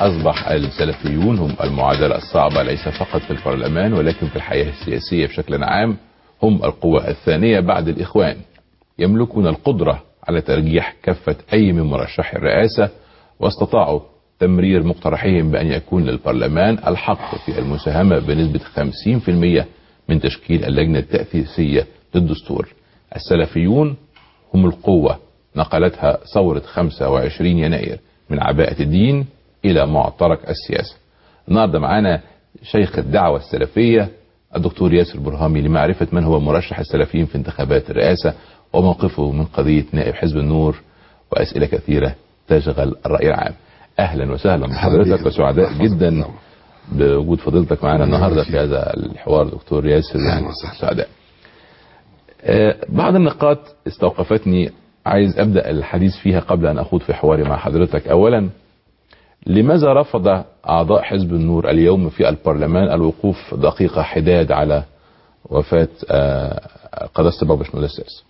أصبح السلفيون هم المعادلة الصعبة ليس فقط في البرلمان ولكن في الحياة السياسية بشكل عام هم القوة الثانية بعد الإخوان يملكون القدرة على ترجيح كفة أي من مرشحي الرئاسة واستطاعوا تمرير مقترحهم بأن يكون للبرلمان الحق في المساهمة بنسبة 50% من تشكيل اللجنة التأسيسية للدستور السلفيون هم القوة نقلتها ثورة 25 يناير من عباءة الدين إلى معترك السياسة النهاردة معانا شيخ الدعوة السلفية الدكتور ياسر برهامي لمعرفة من هو مرشح السلفيين في انتخابات الرئاسة وموقفه من قضية نائب حزب النور وأسئلة كثيرة تشغل الرأي العام أهلا وسهلا بحضرتك وسعداء جدا بوجود فضيلتك معنا النهاردة في هذا الحوار دكتور ياسر يعني سعداء آه، بعض النقاط استوقفتني عايز أبدأ الحديث فيها قبل أن أخوض في حواري مع حضرتك أولا لماذا رفض أعضاء حزب النور اليوم في البرلمان الوقوف دقيقة حداد على وفاة آه، قداسة بابا شنودة السادس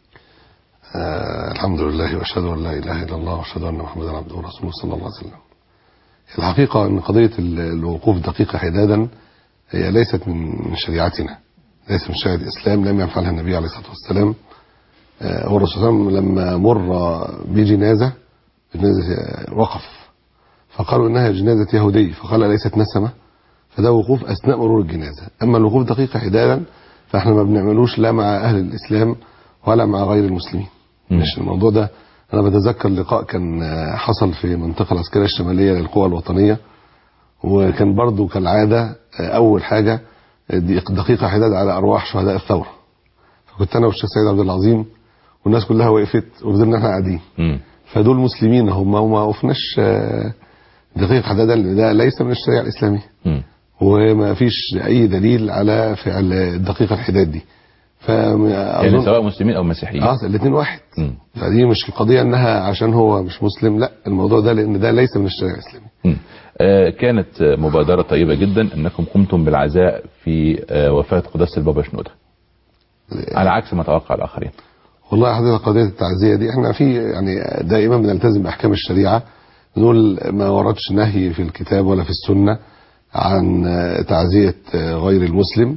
آه الحمد لله واشهد ان لا اله الا الله واشهد ان محمدا عبده ورسوله صلى الله عليه وسلم. الحقيقه ان قضيه ال- الوقوف دقيقه حدادا هي ليست من من شريعتنا ليس من شريعه الاسلام لم يفعلها النبي عليه الصلاه والسلام آه والرسول صلى الله عليه وسلم لما مر بجنازه جنازه آه، وقف فقالوا انها جنازه يهودي فقال اليست نسمه فده وقوف اثناء مرور الجنازه اما الوقوف دقيقه حدادا فاحنا ما بنعملوش لا مع اهل الاسلام ولا مع غير المسلمين مش الموضوع ده انا بتذكر لقاء كان آه، حصل في منطقه العسكريه الشماليه للقوى الوطنيه وكان برضو كالعاده آه، اول حاجه آه، دي دقيقه حداد على ارواح شهداء الثوره فكنت انا والشيخ سيد عبد العظيم والناس كلها وقفت وفضلنا احنا قاعدين مم. فدول مسلمين هم وما وقفناش آه، دقيقه حدادا لأن ده ليس من الشريعه الاسلاميه مم. وما فيش اي دليل على فعل الدقيقه الحداد دي يعني سواء مسلمين أو مسيحيين اه الاثنين واحد مم. فدي مش القضيه انها عشان هو مش مسلم لا الموضوع ده لان ده ليس من الشريعه الاسلاميه مم. آه، كانت آه، مبادرة طيبة جدا أنكم قمتم بالعزاء في آه، وفاة قداسة البابا شنودة على عكس ما توقع الآخرين والله حضرتك قضيه التعزيه دي احنا في يعني دائما بنلتزم باحكام الشريعه نقول ما وردش نهي في الكتاب ولا في السنه عن آه، تعزيه آه، غير المسلم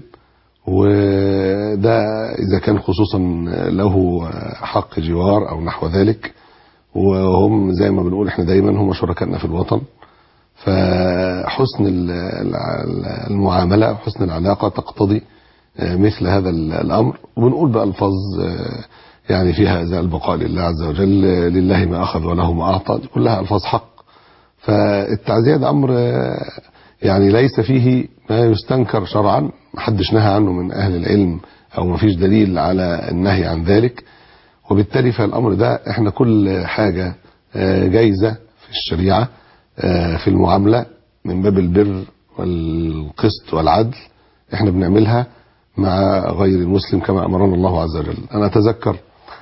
وده اذا كان خصوصا له حق جوار او نحو ذلك وهم زي ما بنقول احنا دايما هم شركائنا في الوطن فحسن ال- ال- المعامله وحسن العلاقه تقتضي آه، مثل هذا ال- الامر وبنقول بالفاظ آه، يعني فيها زي البقاء لله عز وجل آه، لله ما اخذ وله ما اعطى دي كلها الفاظ حق فالتعزيه ده امر آه، يعني ليس فيه ما يستنكر شرعا محدش نهى عنه من اهل العلم او ما فيش دليل على النهي عن ذلك وبالتالي فالامر ده احنا كل حاجه آه، جايزه في الشريعه آه، في المعامله من باب البر والقسط والعدل احنا بنعملها مع غير المسلم كما امرنا الله عز وجل انا اتذكر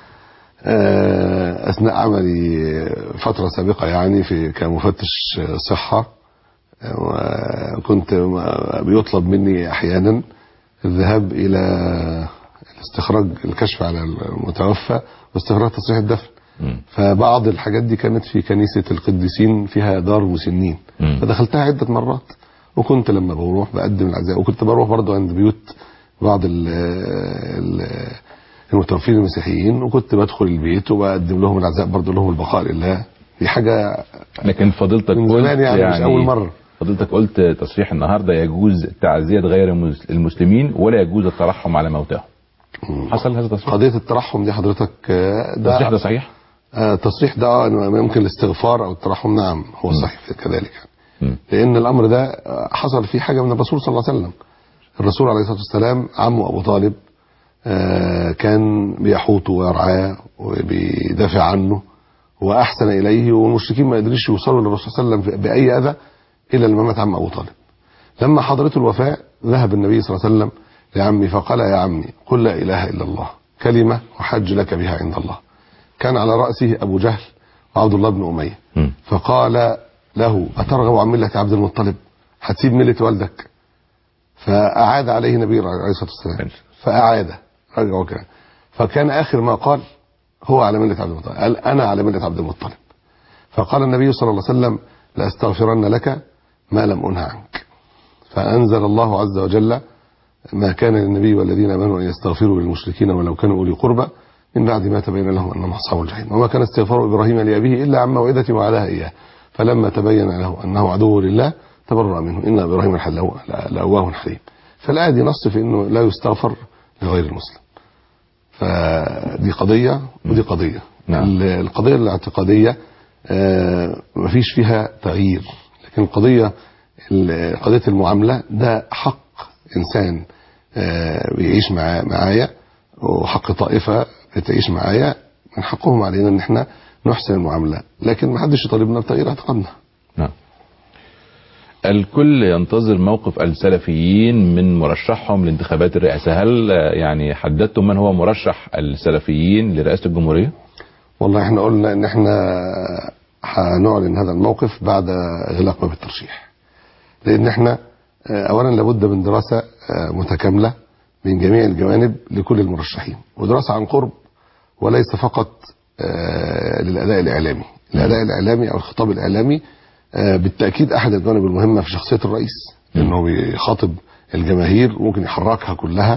آه، اثناء عملي فتره سابقه يعني في كمفتش صحه آه، وكنت بيطلب مني احيانا الذهاب الى الاستخراج الكشف على المتوفى واستخراج تصريح الدفن مم. فبعض الحاجات دي كانت في كنيسة القديسين فيها دار مسنين مم. فدخلتها عدة مرات وكنت لما بروح بقدم العزاء وكنت بروح برضو عند بيوت بعض ال ال المتوفين المسيحيين وكنت بدخل البيت وبقدم لهم العزاء برضو لهم البقاء لله دي حاجة لكن فضيلتك من قلت زمان يعني, مش أول مرة فضيلتك قلت تصريح النهارده يجوز تعزية غير المس- المسلمين ولا يجوز الترحم على موتاهم حصل هذا التصريح قضية الترحم دي حضرتك آه، ده التصريح ده صحيح آه، التصريح ده آه، ممكن الاستغفار أو الترحم نعم هو صحيح كذلك يعني. مم. لان الامر ده حصل فيه حاجه من الرسول صلى الله عليه وسلم الرسول عليه الصلاه والسلام عمه ابو طالب آه، كان بيحوطه ويرعاه وبيدافع عنه واحسن اليه والمشركين ما قدروش يوصلوا للرسول صلى الله عليه وسلم باي اذى الا لما مات عم ابو طالب لما حضرته الوفاه ذهب النبي صلى الله عليه وسلم لعمي فقال يا عمي قل لا اله الا الله كلمه احج لك بها عند الله كان على راسه ابو جهل وعبد الله بن اميه مم. فقال له أترغب عن ملة عبد المطلب هتسيب ملة والدك فأعاد عليه النبي عليه الصلاة والسلام فأعاد رجعوا كده فكان آخر ما قال هو على ملة عبد المطلب قال أنا على ملة عبد المطلب فقال النبي صلى الله عليه وسلم لاستغفرن لك ما لم انه عنك فانزل الله عز وجل ما كان للنبي والذين امنوا ان يستغفروا للمشركين ولو كانوا اولي قربى من بعد ما تبين لهم انهم اصحاب الجحيم وما كان استغفار ابراهيم لابيه الا عن موعده وعدها اياه فلما تبين له انه عدو لله تبرأ منه ان ابراهيم الحلو لاواه حليم فالايه دي نص في انه لا يستغفر لغير المسلم فدي قضيه ودي قضيه نعم. ال- القضيه الاعتقاديه آه، مفيش فيها تغيير لكن القضيه ال- قضيه المعامله ده حق انسان آه، بيعيش معا- معايا وحق طائفه بتعيش معايا من حقهم علينا ان احنا نحسن المعامله لكن ما حدش يطالبنا بتغيير اعتقادنا نعم الكل ينتظر موقف السلفيين من مرشحهم لانتخابات الرئاسة هل آه، يعني حددتم من هو مرشح السلفيين لرئاسة الجمهورية؟ والله احنا قلنا ان احنا هنعلن هذا الموقف بعد اغلاق باب الترشيح لان احنا آه، اولا لابد من دراسه آه، متكامله من جميع الجوانب لكل المرشحين ودراسه عن قرب وليس فقط آه، للاداء الاعلامي الاداء الاعلامي او الخطاب الاعلامي آه، بالتاكيد احد الجوانب المهمه في شخصيه الرئيس لانه بيخاطب الجماهير ممكن يحركها كلها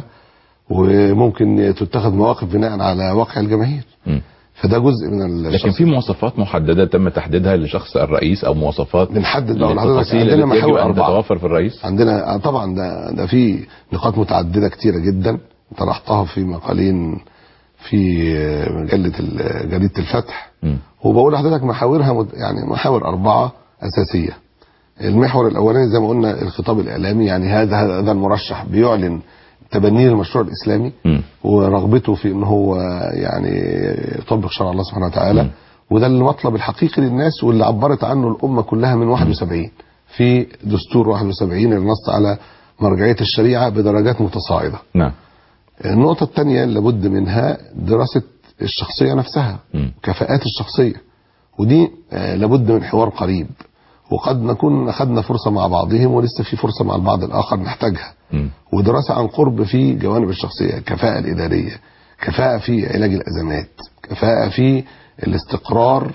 وممكن تتخذ مواقف بناء على واقع الجماهير مم. فده جزء من لكن الشخص في مواصفات محددة تم تحديدها لشخص الرئيس أو مواصفات بنحدد بقى لحضرتك للتفاصيل عندنا التي يجب محاور أن أربعة تتوفر في الرئيس؟ عندنا آه طبعا ده ده في نقاط متعدده كتيره جدا طرحتها في مقالين في آه، مجله ال- جريده الفتح مم. وبقول لحضرتك محاورها مت- يعني محاور اربعه اساسيه المحور الاولاني زي ما قلنا الخطاب الاعلامي يعني هذا هذا المرشح بيعلن تبنيه للمشروع الاسلامي مم. ورغبته في ان هو يعني يطبق شرع الله سبحانه وتعالى مم. وده المطلب الحقيقي للناس واللي عبرت عنه الامه كلها من 71 في دستور 71 اللي نص على مرجعيه الشريعه بدرجات متصاعده. نعم النقطه الثانيه اللي لابد منها دراسه الشخصيه نفسها مم. كفاءات الشخصيه ودي آه، لابد من حوار قريب وقد نكون اخذنا فرصه مع بعضهم ولسه في فرصه مع البعض الاخر نحتاجها. مم. ودراسة عن قرب في جوانب الشخصية كفاءة الإدارية كفاءة في علاج الأزمات كفاءة في الاستقرار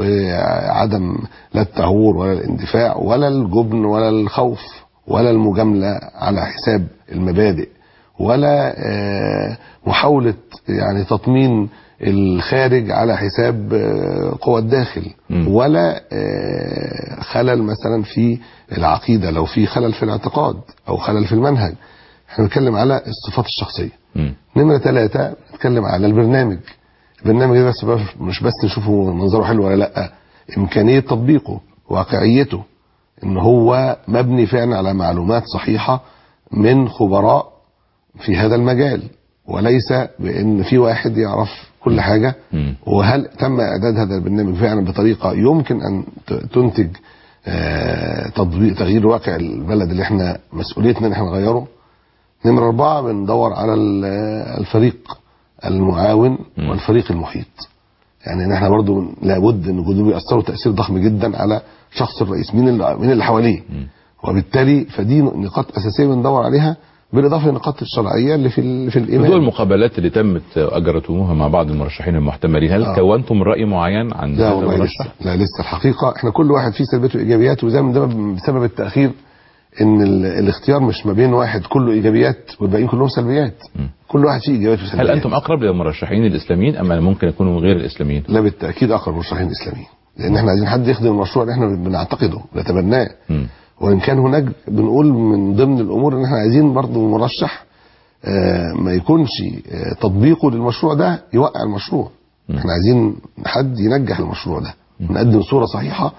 وعدم لا التهور ولا الاندفاع ولا الجبن ولا الخوف ولا المجاملة على حساب المبادئ ولا آه، محاولة يعني تطمين الخارج على حساب آه، قوى الداخل مم. ولا آه، خلل مثلا في العقيدة لو في خلل في الاعتقاد أو خلل في المنهج احنا بنتكلم على الصفات الشخصية مم. نمرة ثلاثة بنتكلم على البرنامج البرنامج ده بس مش بس نشوفه منظره حلو ولا لا إمكانية تطبيقه واقعيته إن هو مبني فعلا على معلومات صحيحة من خبراء في هذا المجال وليس بأن في واحد يعرف كل حاجة مم. وهل تم إعداد هذا البرنامج فعلا بطريقة يمكن أن ت- تنتج آه، تطبيق تغيير واقع البلد اللي احنا مسؤوليتنا ان احنا نغيره نمرة أربعة بندور على ال- الفريق المعاون مم. والفريق المحيط يعني ان احنا برضو لابد ان دول بيأثروا تأثير ضخم جدا على شخص الرئيس مين اللي مين اللي حواليه مم. وبالتالي فدي نقاط أساسية بندور عليها بالإضافة للنقاط الشرعية اللي في ال- في موضوع الإيمان المقابلات اللي تمت أجرتموها مع بعض المرشحين المحتملين هل آه. كونتم رأي معين عن لا هذا والله المرشح؟ لسه لا لسه الحقيقة احنا كل واحد فيه سلبيات وإيجابيات وزي ما ده بسبب التأخير ان ال- الاختيار مش ما بين واحد كله ايجابيات والباقيين كلهم سلبيات مم. كل واحد فيه ايجابيات وسلبيات هل أنتم أقرب للمرشحين الإسلاميين أم ممكن يكونوا من غير الإسلاميين؟ لا بالتاكيد اقرب المرشحين الاسلاميين لان احنا عايزين حد يخدم المشروع اللي احنا بنعتقده نتبناه مم. وان كان هناك بنقول من ضمن الامور ان احنا عايزين برضه مرشح آه، ما يكونش آه، تطبيقه للمشروع ده يوقع المشروع مم. احنا عايزين حد ينجح المشروع ده ونقدم صوره صحيحه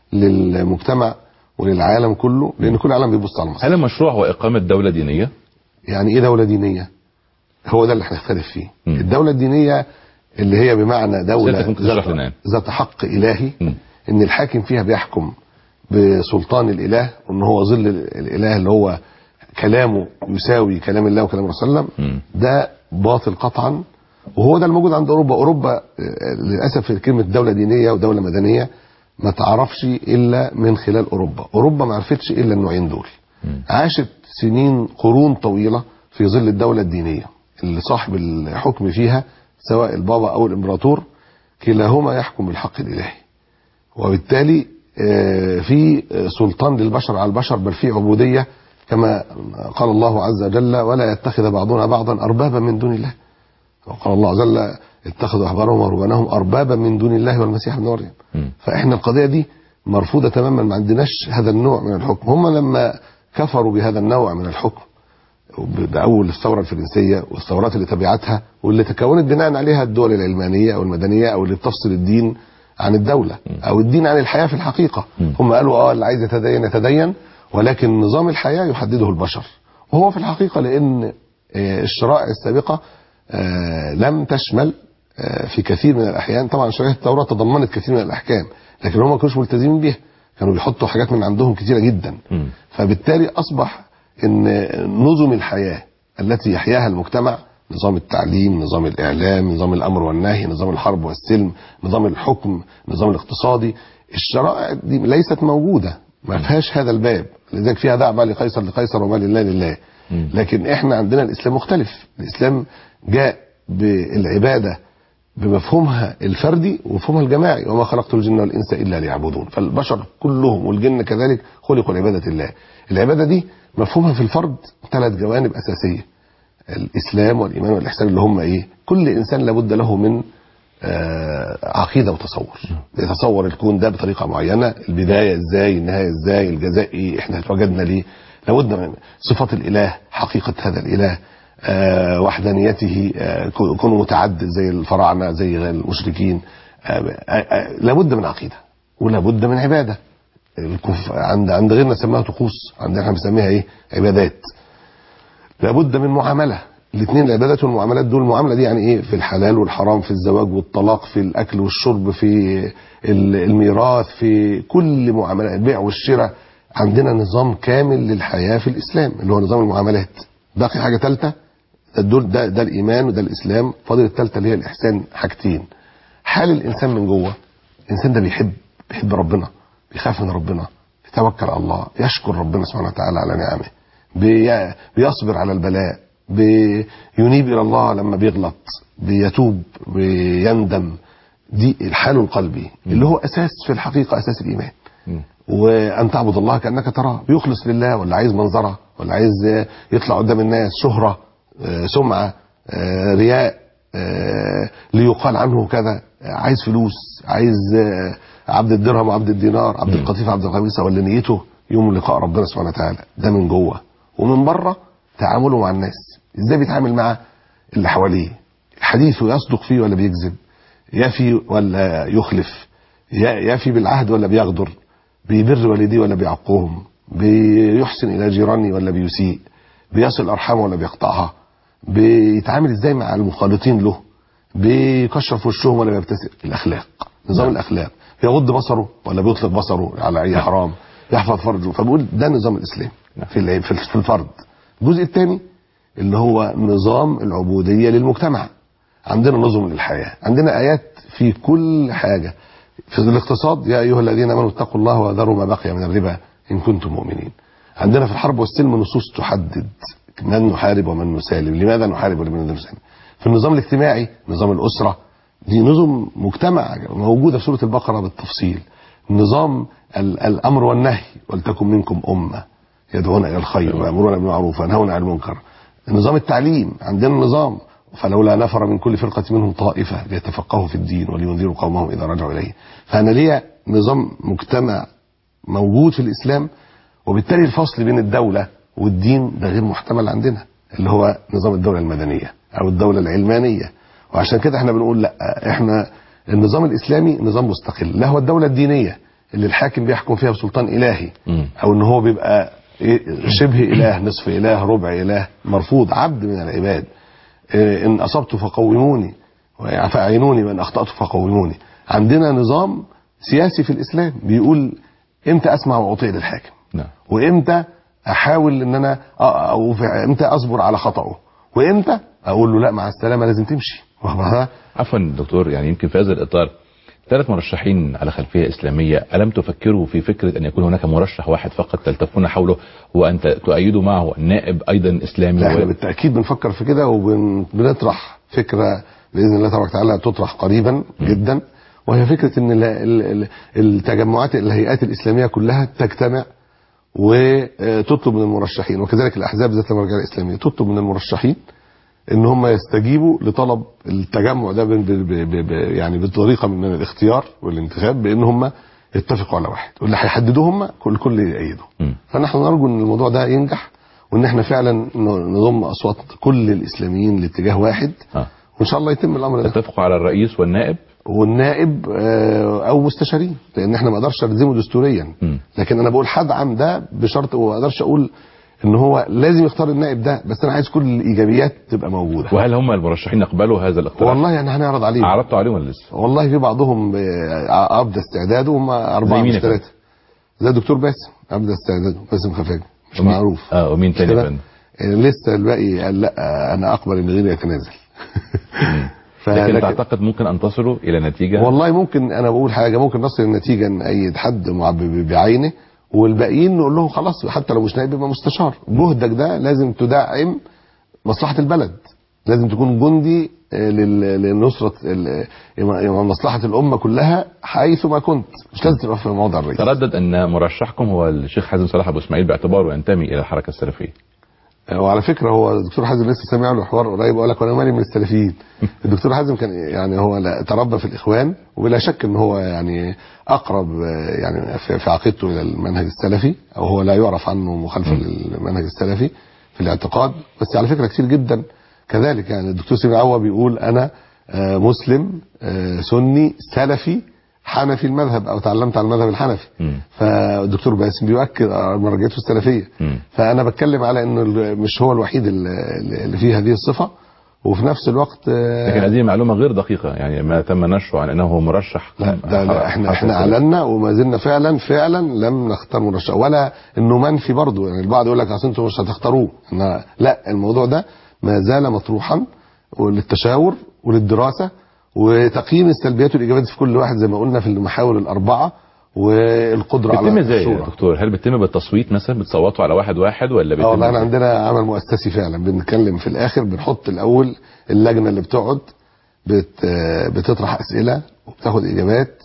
للمجتمع وللعالم كله لان كل العالم بيبص على مصر هل المشروع هو إقامة دولة دينية؟ يعني ايه دوله دينيه هو ده اللي هنختلف فيه مم. الدوله الدينيه اللي هي بمعنى دوله سيادتك ممكن تشرح لنا يعني. ذات حق الهي مم. ان الحاكم فيها بيحكم بسلطان الاله وان هو ظل الاله اللي هو كلامه يساوي كلام الله وكلام الرسول صلى الله عليه مم. وسلم ده باطل قطعا وهو ده الموجود عند اوروبا اوروبا آه، للاسف كلمه دوله دينيه ودوله مدنيه ما تعرفش الا من خلال اوروبا اوروبا ما عرفتش الا النوعين دول مم. عاشت سنين قرون طويله في ظل الدوله الدينيه اللي صاحب الحكم فيها سواء البابا او الامبراطور كلاهما يحكم بالحق الالهي وبالتالي آه، في سلطان للبشر على البشر بل في عبوديه كما قال الله عز وجل ولا يتخذ بعضنا بعضا اربابا من دون الله وقال الله عز وجل اتخذوا احبارهم ورهبانهم اربابا من دون الله والمسيح ابن مريم مم. فاحنا القضيه دي مرفوضه تماما ما عندناش هذا النوع من الحكم هم لما كفروا بهذا النوع من الحكم بأول الثورة الفرنسية والثورات اللي تبعتها واللي تكونت بناء عليها الدول العلمانية أو المدنية أو اللي بتفصل الدين عن الدولة أو الدين عن الحياة في الحقيقة هم قالوا اه اللي عايز يتدين يتدين ولكن نظام الحياة يحدده البشر وهو في الحقيقة لأن آه، الشرائع السابقة آه، لم تشمل آه، في كثير من الأحيان طبعا شريعة التوراة تضمنت كثير من الأحكام لكن هم ما كانوش ملتزمين بيها كانوا بيحطوا حاجات من عندهم كثيرة جدا مم. فبالتالي أصبح ان نظم الحياه التي يحياها المجتمع نظام التعليم نظام الاعلام نظام الامر والنهي نظام الحرب والسلم نظام الحكم نظام الاقتصادي الشرائع دي ليست موجوده ما فيهاش هذا الباب لذلك فيها دع ما لقيصر لقيصر وما لله لله مم. لكن احنا عندنا الاسلام مختلف الاسلام جاء بالعباده بمفهومها الفردي ومفهومها الجماعي وما خلقت الجن والانس الا ليعبدون فالبشر كلهم والجن كذلك خلقوا لعباده الله العباده دي مفهومها في الفرد ثلاث جوانب اساسيه الاسلام والايمان والاحسان اللي هم ايه كل انسان لابد له من آه، عقيده وتصور يتصور الكون ده بطريقه معينه البدايه ازاي النهايه ازاي الجزاء ايه احنا اتوجدنا ليه لابد من صفات الاله حقيقه هذا الاله آه، وحدانيته آه، كو- كونه متعدد زي الفراعنه زي غير المشركين آه، آه، آه، لابد من عقيده ولابد من عباده الكف... عند عند غيرنا سماها طقوس عندنا احنا بنسميها ايه عبادات لابد من معامله الاثنين العبادات والمعاملات دول المعامله دي يعني ايه في الحلال والحرام في الزواج والطلاق في الاكل والشرب في ال- الميراث في كل معاملات البيع والشراء عندنا نظام كامل للحياه في الاسلام اللي هو نظام المعاملات باقي حاجه ثالثه دول ده ده الايمان وده الاسلام فاضل الثالثه اللي هي الاحسان حاجتين حال الانسان من جوه الانسان ده بيحب بيحب ربنا بيخاف من ربنا بيتوكل على الله يشكر ربنا سبحانه وتعالى على نعمه بي بيصبر على البلاء بينيب الى الله لما بيغلط بيتوب بيندم دي الحال القلبي اللي هو اساس في الحقيقه اساس الايمان مم. وان تعبد الله كانك تراه بيخلص لله ولا عايز منظره ولا عايز يطلع قدام الناس شهره آه، سمعه آه، رياء آه، ليقال عنه كذا آه، عايز فلوس عايز آه، عبد الدرهم وعبد الدينار عبد القطيف عبد الخميسه ولا نيته يوم لقاء ربنا سبحانه وتعالى ده من جوه ومن بره تعامله مع الناس ازاي بيتعامل مع اللي حواليه حديثه يصدق فيه ولا بيكذب يفي ولا يخلف ي- يفي بالعهد ولا بيغدر بيبر والديه ولا بيعقهم بيحسن الى جيرانه ولا بيسيء بيصل ارحامه ولا بيقطعها بيتعامل ازاي مع المخالطين له بيكشر في وشهم ولا بيبتسم الاخلاق نظام الاخلاق بيغض بصره ولا بيطلق بصره على اي حرام يحفظ فرجه فبقول ده نظام الاسلام في الع- في في الفرد الجزء الثاني اللي هو نظام العبوديه للمجتمع عندنا نظم للحياه عندنا ايات في كل حاجه في الاقتصاد يا ايها الذين امنوا اتقوا الله وذروا ما بقي من الربا ان كنتم مؤمنين عندنا في الحرب والسلم نصوص تحدد من نحارب ومن نسالم لماذا نحارب ولماذا نسالم في النظام الاجتماعي نظام الاسره دي نظم مجتمع موجوده في سوره البقره بالتفصيل نظام ال- الامر والنهي ولتكن منكم امه يدعون الى الخير ويامرون بالمعروف وينهون عن المنكر نظام التعليم عندنا نظام فلولا نفر من كل فرقة منهم طائفة ليتفقهوا في الدين ولينذروا قومهم إذا رجعوا إليه فأنا ليا نظام مجتمع موجود في الإسلام وبالتالي الفصل بين الدولة والدين ده غير محتمل عندنا اللي هو نظام الدولة المدنية أو الدولة العلمانية وعشان كده احنا بنقول لا احنا النظام الإسلامي نظام مستقل لا هو الدولة الدينية اللي الحاكم بيحكم فيها بسلطان إلهي مم. او ان هو بيبقى إيه شبه اله نصف اله ربع اله مرفوض عبد من العباد إيه ان اصبت فقوموني فاعينوني وان اخطات فقوموني عندنا نظام سياسي في الاسلام بيقول امتى اسمع واطيع للحاكم نعم وامتى احاول ان انا أ- او في- امتى اصبر على خطأه وامتى اقول له لا مع السلامه لازم تمشي واخد عفوا دكتور يعني يمكن في هذا الاطار ثلاث مرشحين على خلفيه اسلاميه الم تفكروا في فكره ان يكون هناك مرشح واحد فقط تلتفون حوله وان ت- تؤيدوا معه نائب ايضا اسلامي لا احنا و- بالتاكيد بنفكر في كده وبنطرح فكره باذن الله تبارك وتعالى تطرح قريبا جدا وهي فكره ان ال- ال- ال- التجمعات الهيئات الاسلاميه كلها تجتمع وتطلب من المرشحين وكذلك الاحزاب ذات المرجعيه الاسلاميه تطلب من المرشحين ان هم يستجيبوا لطلب التجمع ده ب- ب- ب- ب- يعني بطريقه من الاختيار والانتخاب بان هم يتفقوا على واحد واللي هيحددوه هم كل الكل يأيده مم. فنحن نرجو ان الموضوع ده ينجح وان احنا فعلا ن- نضم اصوات كل الاسلاميين لاتجاه واحد آه. وان شاء الله يتم الامر ده اتفقوا على الرئيس والنائب والنائب آه، او مستشارين لان احنا ما اقدرش الزمه دستوريا مم. لكن انا بقول هدعم ده بشرط وما اقدرش اقول ان هو لازم يختار النائب ده بس انا عايز كل الايجابيات تبقى موجوده وهل هم المرشحين يقبلوا هذا الاقتراح؟ والله يعني هنعرض عليهم عرضتوا عليهم ولا لسه؟ والله في بعضهم آه، ابدى استعداده هم اربعه زي مين مش يا فندم؟ ثلاثه زي الدكتور باسم ابدى استعداده باسم خفاجي مش ومين- معروف اه ومين تاني يا كده؟ فندم؟ آه، لسه الباقي قال لا آه، انا اقبل ان غيري يتنازل لكن فلكن- تعتقد ممكن ان تصلوا الى نتيجه؟ والله ممكن انا بقول حاجه ممكن نصل النتيجه ان اي حد مع- ب- ب- بعينه والباقيين نقول لهم خلاص حتى لو مش نائب يبقى مستشار جهدك ده لازم تدعم مصلحه البلد لازم تكون جندي آه، لل- لنصره ال- آه، مصلحه الامه كلها حيثما كنت مش لازم تبقى في موضع الرئيس تردد ان مرشحكم هو الشيخ حازم صلاح ابو اسماعيل باعتباره ينتمي الى الحركه السلفيه. وعلى فكره هو الدكتور حازم لسه سامع له حوار قريب وقال لك وانا مالي من السلفيين الدكتور حازم كان يعني هو لا- تربى في الاخوان وبلا شك ان هو يعني اقرب آه، يعني في في عقيدته الى المنهج السلفي او هو لا يعرف عنه مخالفه للمنهج السلفي في الاعتقاد بس على فكره كتير جدا كذلك يعني الدكتور سيدي عوا بيقول انا آه، مسلم آه، سني سلفي حنفي المذهب او تعلمت على المذهب الحنفي مم. فالدكتور باسم بيؤكد على مرجعيته السلفيه مم. فانا بتكلم على انه ال- مش هو الوحيد اللي اللي فيه هذه الصفه وفي نفس الوقت آه، لكن هذه معلومه غير دقيقه يعني ما تم نشره عن انه مرشح لا ده لا احنا حركة احنا السلفية. اعلنا وما زلنا فعلا فعلا لم نختار مرشح ولا انه منفي برضه يعني البعض يقول لك اصل انتوا مش هتختاروه إحنا- لا الموضوع ده ما زال مطروحا وللتشاور وللدراسه وتقييم السلبيات والايجابيات في كل واحد زي ما قلنا في المحاور الاربعه والقدره بتتم على ازاي يا الشورى. دكتور؟ هل بتتم بالتصويت مثلا بتصوتوا على واحد واحد ولا اه بيتم والله احنا إزاي؟ عندنا عمل مؤسسي فعلا بنتكلم في الاخر بنحط الاول اللجنه اللي بتقعد بت بتطرح اسئله وبتاخد اجابات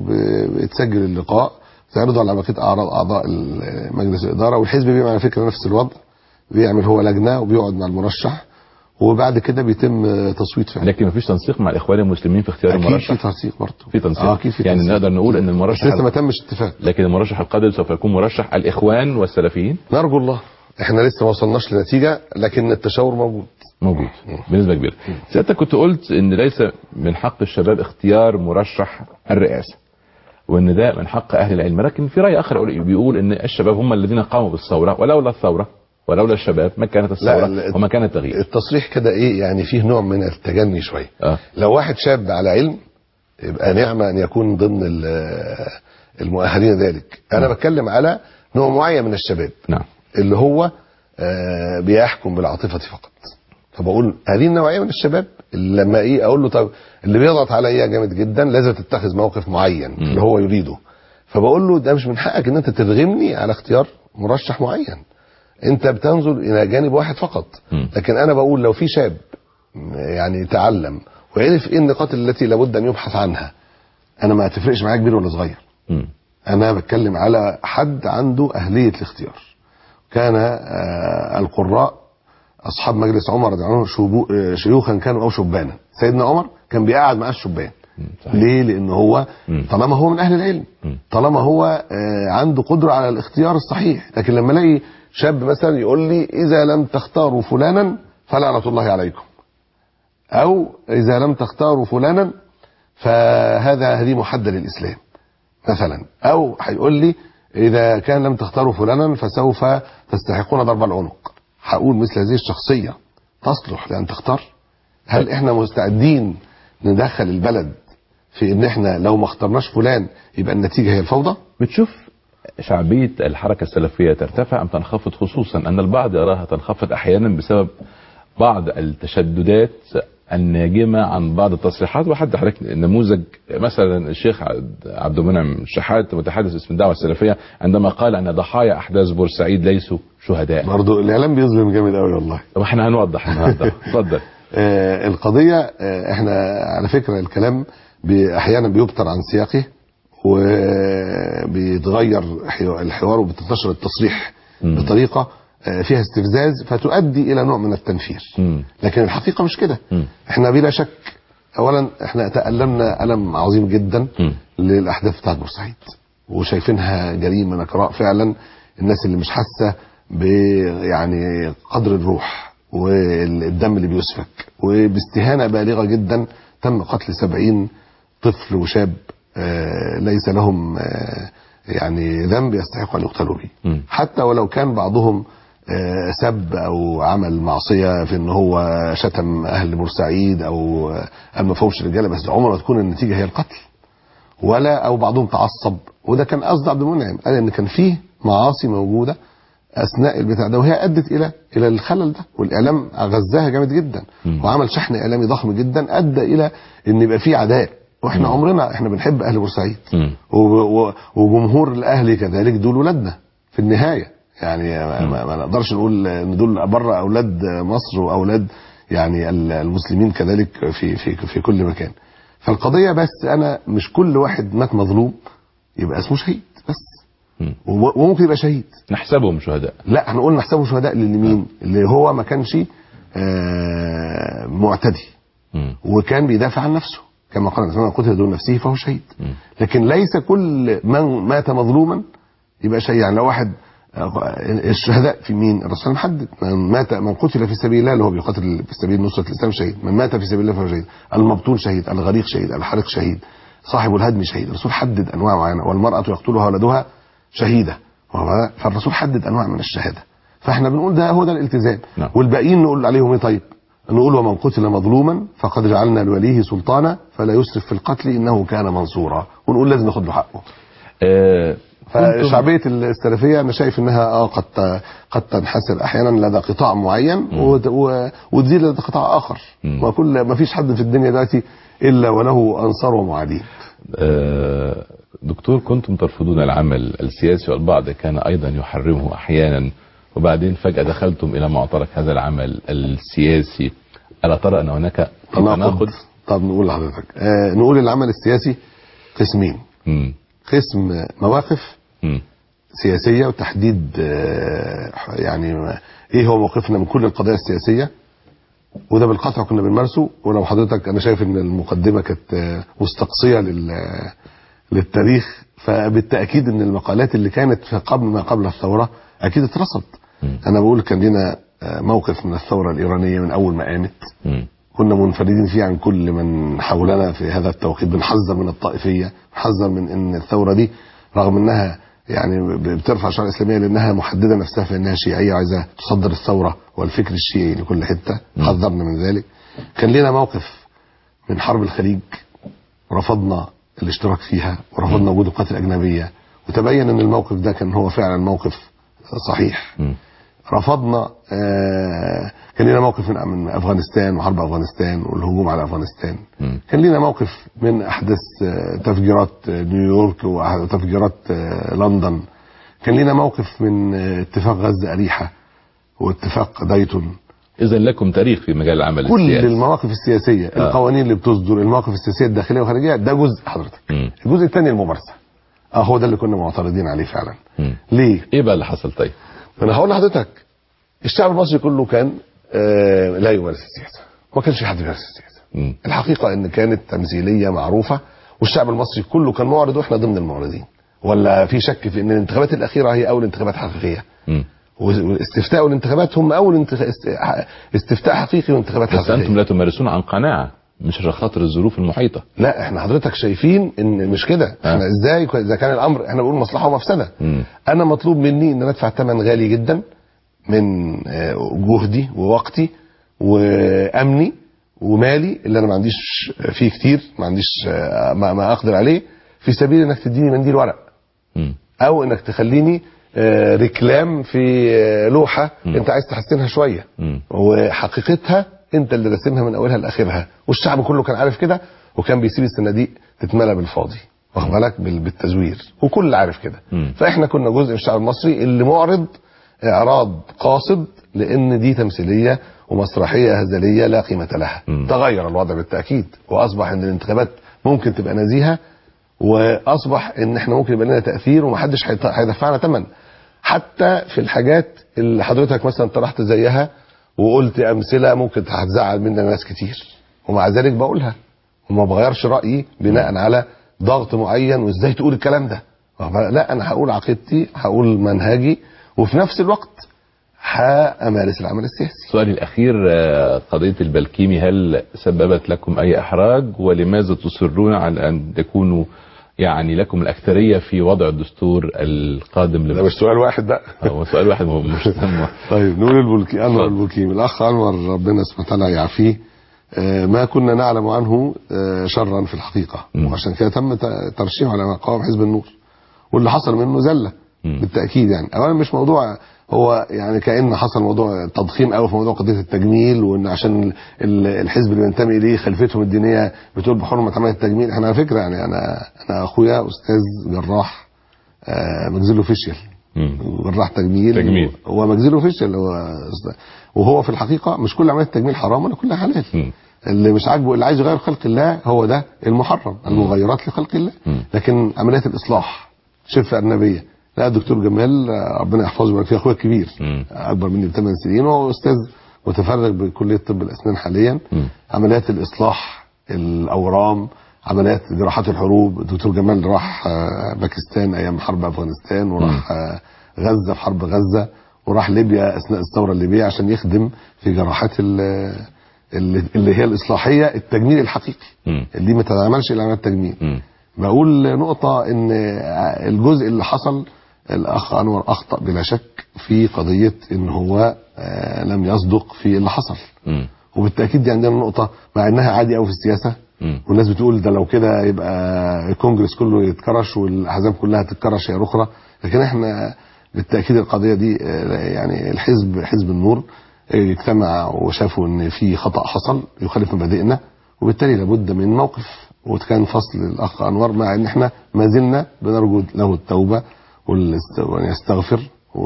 وبتسجل اللقاء تعرضه على بقيه اعراض اعضاء ال- مجلس الاداره والحزب بيعمل على فكره نفس الوضع بيعمل هو لجنه وبيقعد مع المرشح وبعد كده بيتم تصويت فعلا لكن مفيش تنسيق مع الاخوان المسلمين في اختيار اكيد في المرشح تنسيق برضه في تنسيق اه اكيد في يعني تنسيق. نقدر نقول ان بس المرشح لسه ما تمش اتفاق لكن المرشح القادم سوف يكون مرشح الاخوان والسلفيين نرجو الله احنا لسه ما وصلناش لنتيجه لكن التشاور موجود موجود بنسبه كبيره سيادتك كنت قلت ان ليس من حق الشباب اختيار مرشح الرئاسه وان ده من حق اهل العلم لكن في راي اخر يقول- بيقول ان الشباب هم الذين قاموا بالثوره ولولا الثوره ولولا الشباب ما كانت الثوره ال- وما كان التغيير التصريح كده ايه يعني فيه نوع من التجني شويه اه لو واحد شاب على علم يبقى نعمه ان يكون ضمن ال- المؤهلين ذلك انا بتكلم على نوع معين من الشباب نعم اللي هو آه، بيحكم بالعاطفه فقط فبقول هذه النوعيه من الشباب اللي لما ايه اقول له طب اللي بيضغط عليا جامد جدا لازم تتخذ موقف معين اللي هو يريده فبقول له ده مش من حقك ان انت ترغمني على اختيار مرشح معين انت بتنظر الى جانب واحد فقط مم. لكن انا بقول لو في شاب يعني تعلم وعرف ايه النقاط التي لابد ان يبحث عنها انا ما تفرقش معايا كبير ولا صغير مم. انا بتكلم على حد عنده اهليه الاختيار كان آه، القراء اصحاب مجلس عمر رضي الله عنه شبو- آه، شيوخا كانوا او شبانا سيدنا عمر كان بيقعد معاه الشبان صحيح. ليه لان هو مم. طالما هو من اهل العلم مم. طالما هو آه، عنده قدره على الاختيار الصحيح لكن لما الاقي شاب مثلا يقول لي اذا لم تختاروا فلانا فلعنه الله عليكم او اذا لم تختاروا فلانا فهذا هذه محدة للإسلام مثلا أو هيقول لي إذا كان لم تختاروا فلانا فسوف تستحقون ضرب العنق هقول مثل هذه الشخصية تصلح لأن تختار هل إحنا مستعدين ندخل البلد في إن إحنا لو ما اخترناش فلان يبقى النتيجة هي الفوضى بتشوف شعبية الحركة السلفية ترتفع أم تنخفض خصوصا أن البعض يراها تنخفض أحيانا بسبب بعض التشددات الناجمة عن بعض التصريحات وحد حضرتك نموذج مثلا الشيخ عبد المنعم شحات متحدث اسم الدعوة السلفية عندما قال أن ضحايا أحداث بورسعيد ليسوا شهداء برضه الإعلام بيظلم جامد قوي والله طب احنا هنوضح النهارده اتفضل آه القضيه آه احنا على فكره الكلام بي- احيانا بيبتر عن سياقه وبيتغير حيو- الحوار وبتنتشر التصريح مم. بطريقه آه، فيها استفزاز فتؤدي الى نوع من التنفير مم. لكن الحقيقه مش كده مم. احنا بلا شك اولا احنا تالمنا الم عظيم جدا مم. للاحداث بتاعت بورسعيد وشايفينها جريمه نكراء فعلا الناس اللي مش حاسه ب يعني قدر الروح والدم اللي بيسفك وباستهانه بالغه جدا تم قتل سبعين طفل وشاب آه، ليس لهم آه، يعني ذنب يستحق ان يقتلوا به مم. حتى ولو كان بعضهم آه، سب او عمل معصيه في ان هو شتم اهل بورسعيد او آه، قال ما فيهمش رجاله بس عمره ما تكون النتيجه هي القتل ولا او بعضهم تعصب وده كان قصد عبد المنعم قال ان كان فيه معاصي موجوده اثناء البتاع ده وهي ادت الى الى الخلل ده والاعلام غزاها جامد جدا مم. وعمل شحن اعلامي ضخم جدا ادى الى ان يبقى فيه عداء واحنا مم. عمرنا احنا بنحب اهل بورسعيد مم. و- و- وجمهور الاهلي كذلك دول ولادنا في النهايه يعني ما, ما, ما نقدرش نقول ان دول بره اولاد مصر واولاد يعني ال- المسلمين كذلك في في في كل مكان فالقضيه بس انا مش كل واحد مات مظلوم يبقى اسمه شهيد بس مم. و- وممكن يبقى شهيد نحسبهم شهداء لا هنقول نحسبه شهداء لمين اللي هو ما كانش آه، معتدي مم. وكان بيدافع عن نفسه كما قال النبي من قتل دون نفسه فهو شهيد مم. لكن ليس كل من مات مظلوما يبقى شهيد يعني لو واحد الشهداء في مين؟ الرسول محدد من مات من قتل في سبيل الله اللي هو بيقاتل في سبيل نصرة الإسلام شهيد، من مات في سبيل الله فهو شهيد، المبطون شهيد، الغريق شهيد، الحريق شهيد، صاحب الهدم شهيد، الرسول حدد أنواع معينة، والمرأة يقتلها ولدها شهيدة، وهو- فالرسول حدد أنواع من الشهادة. فاحنا بنقول ده هو ده الالتزام، نعم. والباقيين نقول عليهم ايه طيب؟ نقول ومن قتل مظلوما فقد جعلنا لوليه سلطانا فلا يسرف في القتل انه كان منصورا ونقول لازم ناخد له حقه آه كنتم- فشعبيه السلفيه انا شايف انها اه قد قد تنحسر احيانا لدى قطاع معين وت- و- وتزيد لدى قطاع اخر مم. وكل ما فيش حد في الدنيا دلوقتي الا وله انصار ومعادين آه، دكتور كنتم ترفضون العمل السياسي والبعض كان ايضا يحرمه احيانا وبعدين فجاه دخلتم الى معترك هذا العمل السياسي الا ترى ان هناك تناقض طب نقول لحضرتك آه نقول العمل السياسي قسمين مم. قسم مواقف مم. سياسيه وتحديد آه، يعني ايه هو موقفنا من كل القضايا السياسيه وده بالقطع كنا بنمارسه ولو حضرتك انا شايف ان المقدمه كانت آه، مستقصيه لل للتاريخ فبالتاكيد ان المقالات اللي كانت في قبل ما قبل الثوره اكيد اترصد مم. انا بقول كان لنا آه، موقف من الثوره الايرانيه من اول ما قامت مم. كنا منفردين فيه عن كل من حولنا في هذا التوقيت بنحذر من الطائفيه بنحذر من ان الثوره دي رغم انها يعني بترفع شعار الاسلاميه لانها محدده نفسها في انها شيعيه وعايزه تصدر الثوره والفكر الشيعي لكل حته حذرنا من ذلك كان لنا موقف من حرب الخليج ورفضنا الاشتراك فيها ورفضنا وجود القوات الاجنبيه وتبين ان الموقف ده كان هو فعلا موقف صحيح مم. رفضنا آه كان لنا موقف من من افغانستان وحرب افغانستان والهجوم على افغانستان مم. كان لنا موقف من احداث آه، تفجيرات آه، نيويورك وتفجيرات آه، لندن كان لنا موقف من آه، اتفاق غزه اريحه واتفاق دايتون اذا لكم تاريخ في مجال العمل كل السياسي المواقف السياسيه آه. القوانين اللي بتصدر المواقف السياسيه الداخليه والخارجيه ده جزء حضرتك مم. الجزء الثاني الممارسه اه هو ده اللي كنا معترضين عليه فعلا مم. ليه ايه بقى اللي حصل طيب انا هقول لحضرتك الشعب المصري كله كان آه لا يمارس السياسه ما كانش في حد بيمارس السياسه مم. الحقيقه ان كانت تمثيليه معروفه والشعب المصري كله كان معرض واحنا ضمن المعرضين ولا في شك في ان الانتخابات الاخيره هي اول انتخابات حقيقيه مم. والاستفتاء والانتخابات هم اول انتخ... است- استفتاء حقيقي وانتخابات بس حقيقيه انتم لا تمارسون عن قناعه مش عشان خاطر الظروف المحيطه لا احنا حضرتك شايفين ان مش كده احنا ازاي اذا كان الامر احنا بنقول مصلحه ومفسده مم. انا مطلوب مني ان انا ادفع ثمن غالي جدا من آه، جهدي ووقتي وامني ومالي اللي انا ما عنديش فيه كتير ما عنديش آه، ما, ما اقدر عليه في سبيل انك تديني منديل ورق مم. او انك تخليني آه، ريكلام في آه، لوحه مم. انت عايز تحسنها شويه مم. وحقيقتها انت اللي راسمها من اولها لاخرها والشعب كله كان عارف كده وكان بيسيب الصناديق تتملى بالفاضي واخد بالك بال- بالتزوير وكل عارف كده مم. فاحنا كنا جزء من الشعب المصري اللي معرض اعراض قاصد لان دي تمثيليه ومسرحيه هزليه لا قيمه لها مم. تغير الوضع بالتاكيد واصبح ان الانتخابات ممكن تبقى نزيهه واصبح ان احنا ممكن يبقى لنا تاثير ومحدش هيط- هيدفعنا ثمن حتى في الحاجات اللي حضرتك مثلا طرحت زيها وقلت امثله ممكن هتزعل مننا ناس كتير ومع ذلك بقولها وما بغيرش رايي بناء على ضغط معين وازاي تقول الكلام ده لا انا هقول عقيدتي هقول منهجي وفي نفس الوقت همارس العمل السياسي سؤالي الأخير آه، قضية البلكيمي هل سببت لكم أي إحراج ولماذا تصرون على أن تكونوا يعني لكم الأكثرية في وضع الدستور القادم ده لمصر؟ مش سؤال واحد بقى هو سؤال واحد مو- مش تم طيب نقول البلكي انور اتفضل. البلكيم الاخ انور ربنا سبحانه وتعالى يعافيه آه، ما كنا نعلم عنه آه، شرا في الحقيقه مم. وعشان كده تم ت- ترشيحه على مقام حزب النور واللي حصل منه زله مم. بالتاكيد يعني اولا مش موضوع هو يعني كان حصل موضوع تضخيم قوي في موضوع قضيه التجميل وان عشان ال- الحزب اللي بينتمي اليه خلفيتهم الدينيه بتقول بحرمه عمل التجميل احنا على فكره يعني انا انا اخويا استاذ جراح آه، مجزله فيشيال مم. جراح تجميل تجميل. هو مجزله فيشل هو وهو في الحقيقه مش كل عمليات التجميل حرام ولا كلها حلال مم. اللي مش عاجبه اللي عايز يغير خلق الله هو ده المحرم المغيرات لخلق الله مم. لكن عمليات الاصلاح شفه ارنبيه لا الدكتور جمال آه، ربنا يحفظه ويبارك فيه اخويا الكبير مم. اكبر مني بثمان سنين وهو استاذ متفرغ بكليه طب الاسنان حاليا مم. عمليات الاصلاح الاورام عمليات جراحات الحروب الدكتور جمال راح آه، باكستان ايام حرب افغانستان وراح آه، غزه في حرب غزه وراح ليبيا اثناء الثوره الليبيه عشان يخدم في جراحات ال- اللي اللي هي الاصلاحيه التجميل الحقيقي مم. اللي ما تتعملش الا عمليات تجميل مم. بقول نقطة ان الجزء اللي حصل الاخ انور اخطأ بلا شك في قضية ان هو آه، لم يصدق في اللي حصل مم. وبالتأكيد دي عندنا نقطة مع انها عادي قوي في السياسة مم. والناس بتقول ده لو كده يبقى الكونجرس كله يتكرش والاحزاب كلها تتكرش هي اخرى لكن احنا بالتاكيد القضيه دي آه، يعني الحزب حزب النور آه، اجتمع وشافوا ان في خطا حصل يخالف مبادئنا وبالتالي لابد من موقف وكان فصل الاخ انور مع ان احنا ما زلنا بنرجو له التوبه والاست- وان يستغفر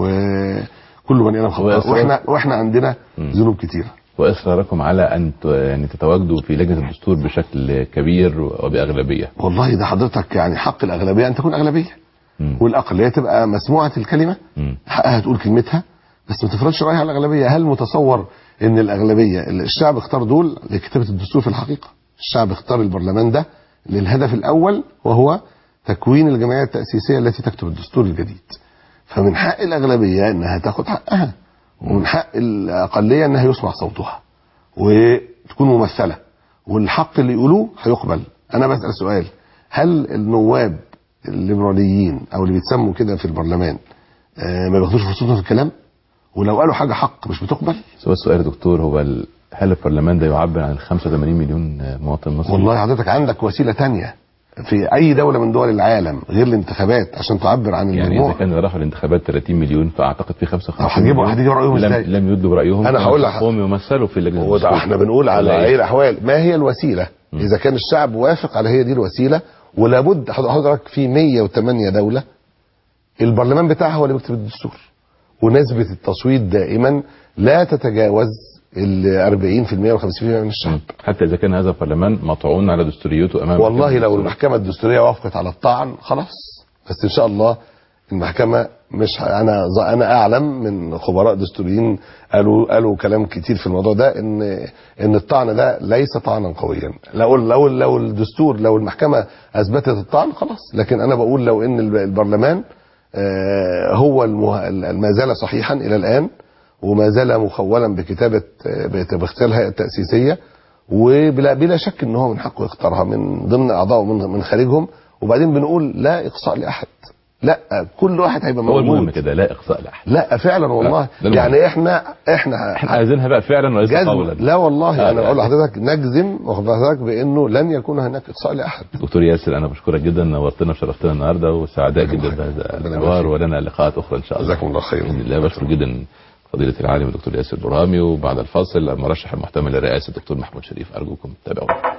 وكل بني ادم خطاء ويستغفر. واحنا واحنا عندنا مم. ذنوب كتيره وإصراركم على أن ت- يعني تتواجدوا في لجنة الدستور بشكل كبير وبأغلبية والله ده حضرتك يعني حق الاغلبيه ان تكون اغلبيه مم. والاقليه تبقى مسموعه الكلمه مم. حقها تقول كلمتها بس ما تفرضش رايها على الاغلبيه هل متصور ان الاغلبيه الشعب اختار دول لكتابه الدستور في الحقيقه الشعب اختار البرلمان ده للهدف الاول وهو تكوين الجمعيه التاسيسيه التي تكتب الدستور الجديد فمن حق الاغلبيه انها تاخد حقها ومن حق الاقليه انها يسمع صوتها وتكون ممثله والحق اللي يقولوه هيقبل انا بسال سؤال هل النواب الليبراليين او اللي بيتسموا كده في البرلمان آه، ما بياخدوش فرصتهم في الكلام ولو قالوا حاجه حق مش بتقبل سؤال السؤال يا دكتور هو ال- هل البرلمان ده يعبر عن ال 85 مليون مواطن مصري؟ والله حضرتك عندك وسيله تانية في اي دوله من دول العالم غير الانتخابات عشان تعبر عن يعني اذا المجموع كان راحوا الانتخابات 30 مليون فاعتقد في 55 طب هتجيبوا- مليون هتجيبوا رأيهم لم, إزاي؟ لم يدوا برايهم أنا هقول لك- هم يمثلوا في لجنه هو ده الدستور. احنا بنقول على ولا اي إيه؟ الاحوال ما هي الوسيله مم. اذا كان الشعب وافق على هي دي الوسيله ولابد حضرتك في 108 دوله البرلمان بتاعها هو اللي بيكتب الدستور ونسبه التصويت دائما لا تتجاوز ال 40% و 50% من الشعب مم. حتى اذا كان هذا البرلمان مطعون على دستوريته امام والله لو الدستور. المحكمه الدستوريه وافقت على الطعن خلاص بس ان شاء الله المحكمه مش ه- انا ظ- انا اعلم من خبراء دستوريين قالوا قالوا كلام كتير في الموضوع ده ان ان الطعن ده ليس طعنا قويا لو لو لو الدستور لو المحكمه اثبتت الطعن خلاص لكن انا بقول لو ان الب- البرلمان آه، هو المه- ما زال صحيحا الى الان وما زال مخولا بكتابه آه، بت- باختيار الهيئه التاسيسيه وبلا بلا شك ان هو من حقه يختارها من ضمن اعضائه ومن من خارجهم وبعدين بنقول لا اقصاء لاحد لا كل واحد هيبقى هو المهم موجود كده لا اقصاء لاحد لا فعلا والله ده المهم. يعني احنا احنا احنا عايزينها بقى فعلا وليس جزم قولا لا والله آه، انا لا. بقول لحضرتك نجزم واخد بالك بانه لن يكون هناك اقصاء لاحد دكتور ياسر انا بشكرك جدا نورتنا وشرفتنا النهارده وسعداء ربنا جدا يخليك. بهذا ربنا الحوار يبارك ولنا لقاءات اخرى ان شاء الله جزاكم الله خير باذن الله بشكر جدا فضيله العالم الدكتور ياسر برامي وبعد الفاصل المرشح المحتمل لرئاسه الدكتور محمود شريف ارجوكم تابعونا